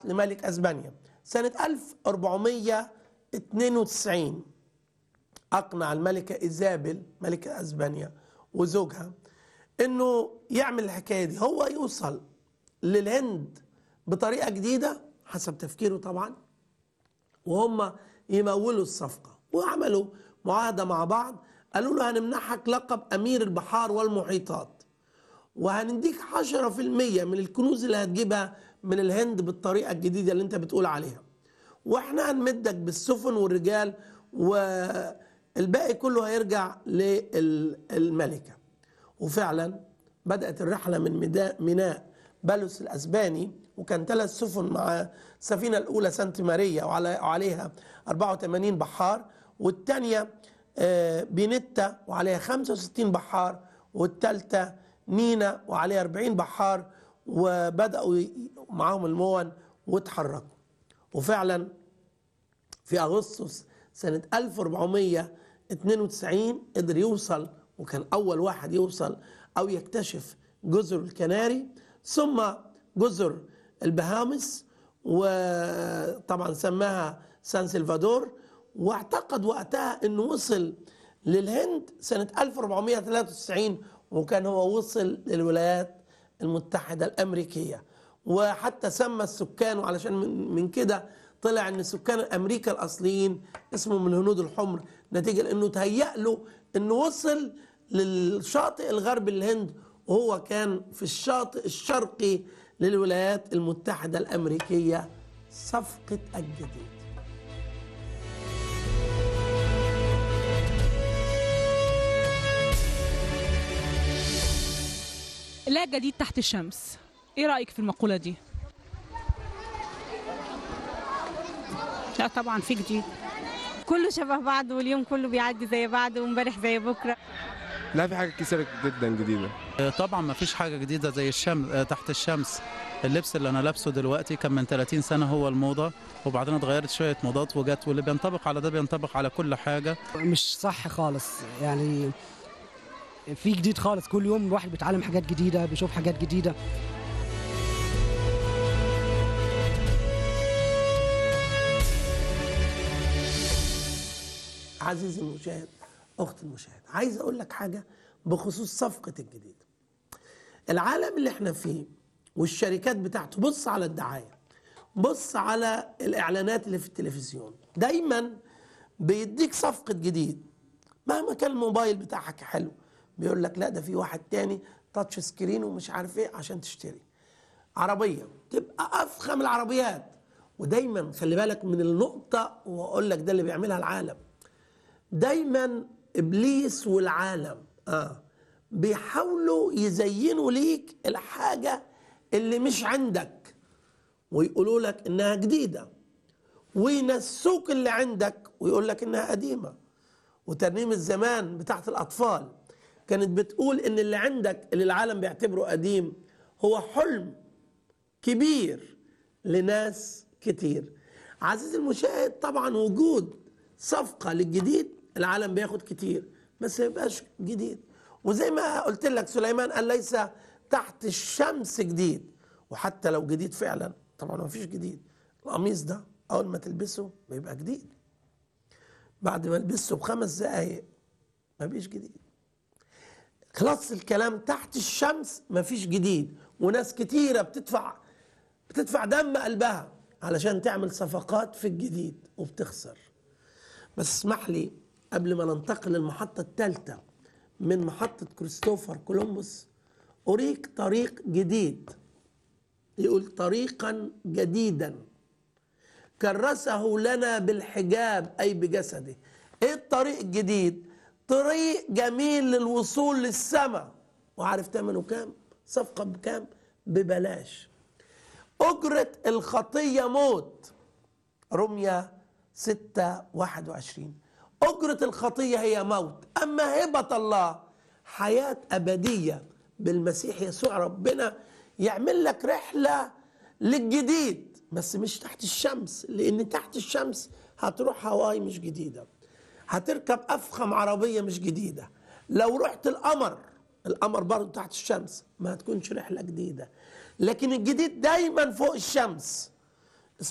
لملك اسبانيا سنة 1492 اقنع الملكة ايزابل ملكة اسبانيا وزوجها انه يعمل الحكاية دي هو يوصل للهند بطريقة جديدة حسب تفكيره طبعا وهم يمولوا الصفقة وعملوا معاهدة مع بعض قالوا له هنمنحك لقب أمير البحار والمحيطات وهنديك 10% من الكنوز اللي هتجيبها من الهند بالطريقة الجديدة اللي انت بتقول عليها واحنا هنمدك بالسفن والرجال والباقي كله هيرجع للملكة وفعلا بدأت الرحلة من مدا- ميناء بلوس الأسباني وكان ثلاث سفن مع السفينة الأولى سانت ماريا وعلى وعليها 84 بحار والثانية آه، بينيتا وعليها 65 بحار والثالثة نينا وعليها 40 بحار وبدأوا ي- معاهم المون واتحركوا وفعلا في أغسطس سنة 1492 قدر يوصل وكان أول واحد يوصل أو يكتشف جزر الكناري ثم جزر البهامس وطبعا سماها سان سلفادور واعتقد وقتها انه وصل للهند سنة 1493 وكان هو وصل للولايات المتحدة الأمريكية وحتى سمى السكان وعلشان من, من كده طلع ان سكان امريكا الاصليين اسمهم الهنود الحمر نتيجه لانه تهيأ له انه وصل للشاطئ الغربي الهند وهو كان في الشاطئ الشرقي للولايات المتحده الامريكيه صفقه الجديد لا جديد تحت الشمس ايه رأيك في المقولة دي لا طبعا في جديد كله شبه بعض واليوم كله بيعدي زي بعض وامبارح زي بكره لا في حاجات كتيرة جدا جديدة طبعا ما فيش حاجة جديدة زي الشمس تحت الشمس اللبس اللي أنا لابسه دلوقتي كان من 30 سنة هو الموضة وبعدين اتغيرت شوية موضات وجت واللي بينطبق على ده بينطبق على كل حاجة مش صح خالص يعني في جديد خالص كل يوم الواحد بيتعلم حاجات جديدة بيشوف حاجات جديدة عزيزي المشاهد اخت المشاهد عايز اقول لك حاجه بخصوص صفقه الجديد العالم اللي احنا فيه والشركات بتاعته بص على الدعايه بص على الاعلانات اللي في التلفزيون دايما بيديك صفقه جديد مهما كان الموبايل بتاعك حلو بيقول لك لا ده في واحد تاني تاتش سكرين ومش عارف ايه عشان تشتري عربيه تبقى افخم العربيات ودايما خلي بالك من النقطه واقول لك ده اللي بيعملها العالم دايما ابليس والعالم اه بيحاولوا يزينوا ليك الحاجه اللي مش عندك ويقولوا لك انها جديده وينسوك اللي عندك ويقول لك انها قديمه وترنيم الزمان بتاعت الاطفال كانت بتقول ان اللي عندك اللي العالم بيعتبره قديم هو حلم كبير لناس كتير عزيزي المشاهد طبعا وجود صفقة للجديد العالم بياخد كتير بس ما يبقاش جديد وزي ما قلت لك سليمان قال ليس تحت الشمس جديد وحتى لو جديد فعلا طبعا ما فيش جديد القميص ده اول ما تلبسه بيبقى جديد بعد ما البسه بخمس دقايق ما بيش جديد خلاص الكلام تحت الشمس ما فيش جديد وناس كتيرة بتدفع بتدفع دم قلبها علشان تعمل صفقات في الجديد وبتخسر بس اسمح لي قبل ما ننتقل للمحطة الثالثة من محطة كريستوفر كولومبوس أريك طريق جديد يقول طريقا جديدا كرسه لنا بالحجاب أي بجسده إيه الطريق الجديد طريق جميل للوصول للسماء وعارف ثمنه كام صفقة بكام ببلاش أجرة الخطية موت رمية 6 21 أجرة الخطية هي موت أما هبة الله حياة أبدية بالمسيح يسوع ربنا يعمل لك رحلة للجديد بس مش تحت الشمس لأن تحت الشمس هتروح هواي مش جديدة هتركب أفخم عربية مش جديدة لو رحت القمر القمر برضه تحت الشمس ما هتكونش رحلة جديدة لكن الجديد دايما فوق الشمس